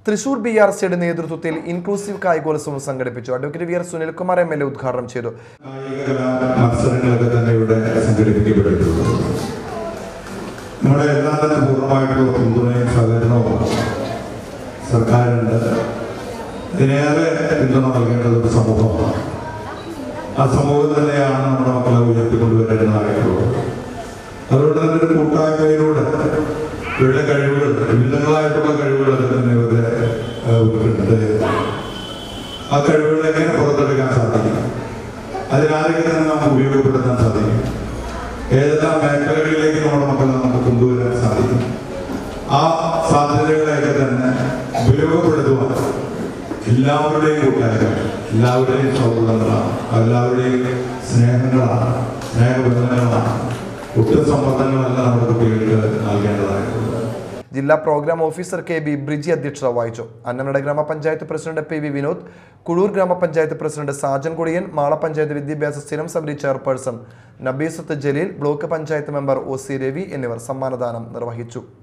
Thrissur B R സിയുടെ നേതൃത്വത്തിൽ inclusive കായികോത്സവം സംഘടിപ്പിച്ചു advocate V R Sunilkumar M L A ഉദ്ഘാടനം ചെയ്തു കായിക മത്സരങ്ങളൊക്കെ തന്നെ ഇവിടെ സംഘടിപ്പിക്കപ്പെട്ടിട്ടുള്ളത് നമ്മുടെ എല്ലാം തന്നെ പൂർണ്ണമായിട്ടുള്ള പിന്തുണയും സഹകരണവും സർക്കാരുണ്ട് ഇതിനേറെ പിന്തുണ നൽകേണ്ടത് ഒരു സമൂഹമാണ് ആ സമൂഹം തന്നെയാണ് നമ്മുടെ മക്കളെ ഉയർത്തിക്കൊണ്ടുവരേണ്ടതായിട്ടുള്ളത് അതുകൊണ്ട് തന്നെ ഒരു കൂട്ടായ്മയിലൂടെ ഇവരുടെ കഴിവുകൾ വിവിധങ്ങളായിട്ടുള്ള കഴിവുകളൊക്കെ തന്നെ ഇവരെ ഉണ്ട് ആ കഴിവുകൾ എങ്ങനെ പുറത്തെടുക്കാൻ സാധിക്കും അതിനാരൊക്കെ തന്നെ നമുക്ക് ഉപയോഗപ്പെടുത്താൻ സാധിക്കും ഏതെല്ലാം മേഖലകളിലേക്ക് നമ്മുടെ മക്കളെ നമുക്ക് കൊണ്ടുവരാൻ സാധിക്കും ആ സാധ്യതകളെയൊക്കെ തന്നെ ഉപയോഗപ്പെടുത്തുവാൻ എല്ലാവരുടെയും കൂട്ടായ്മ എല്ലാവരുടെയും സൗഹൃദങ്ങളാണ് എല്ലാവരുടെയും സ്നേഹങ്ങളാണ് സ്നേഹബന്ധങ്ങളാണ് ഒട്ടും സമ്മർദ്ദങ്ങളല്ല നമ്മുടെ കുട്ടികൾക്ക് നൽകേണ്ടതായിട്ടുള്ളത് ജില്ലാ programme officer K B Briji അധ്യക്ഷത വഹിച്ചു അന്നമനട ഗ്രാമപഞ്ചായത്ത് president P V Vinod Kuzhur ഗ്രാമപഞ്ചായത്ത് പ്രസിഡന്റ് സാജൻ കുടിയൻ മാള പഞ്ചായത്ത് വിദ്യാഭ്യാസ സ്ഥിരം സമിതി chairperson Nabeesath Jaleel block panchayat member O C Ravi എന്നിവർ സമ്മാനദാനം നിർവഹിച്ചു